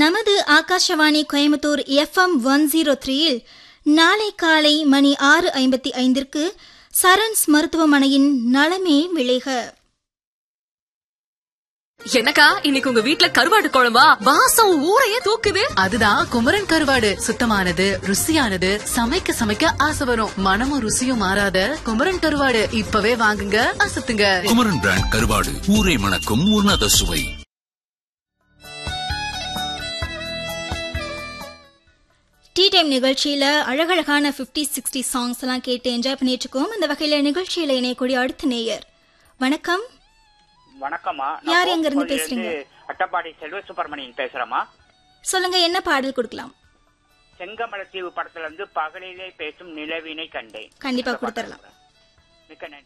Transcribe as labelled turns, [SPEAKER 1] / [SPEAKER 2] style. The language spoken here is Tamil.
[SPEAKER 1] நமது Akashvani Coimbatore FM one zero த்ரீயில் நாளை காலை மணி ஆறு ஐம்பத்தி ஐந்திற்கு சரண்ஸ் மருத்துவமனையின் நலமே விளைக
[SPEAKER 2] என்னக்கா இன்னைக்கு உங்க வீட்ல கருவாடு குழம்பா வாசம் ஊரையே தூக்குது
[SPEAKER 3] அதுதான் குமரன் கருவாடு சுத்தமானது ருசியானது சமைக்க சமைக்க ஆசை வரும் மனமும் ருசியும் மாறாத குமரன் கருவாடு இப்பவே வாங்குங்க அசத்துங்க
[SPEAKER 4] குமரன் பிராண்ட் கருவாடு ஊரை மணக்கும் உன்னத சுவை
[SPEAKER 1] டீ டைம் நிகழ்ச்சியில அழகழகான 50 சிக்ஸ்டி சாங்ஸ் எல்லாம் கேட்டு என்ஜாய் பண்ணிட்டு இருக்கோம் இந்த வகையில நிகழ்ச்சியில இணையக்கூடிய அடுத்த நேயர் வணக்கம்
[SPEAKER 5] வணக்கம்மா
[SPEAKER 1] யார்
[SPEAKER 5] நான்
[SPEAKER 1] எங்க இருந்து
[SPEAKER 5] கோவில்ல
[SPEAKER 1] பேசுறீங்க?
[SPEAKER 5] அட்டப்பாடி செல்வ சுப்பிரமணியன் பேசுறேம்மா
[SPEAKER 1] சொல்லுங்க என்ன பாடல் கொடுக்கலாம்
[SPEAKER 5] செங்கமலத்தீவு படத்துல இருந்து பகலிலே பேசும் நிலவினை கண்டேன்
[SPEAKER 1] கண்டிப்பா கொடுத்துடலாம்
[SPEAKER 5] மிக்க நன்றி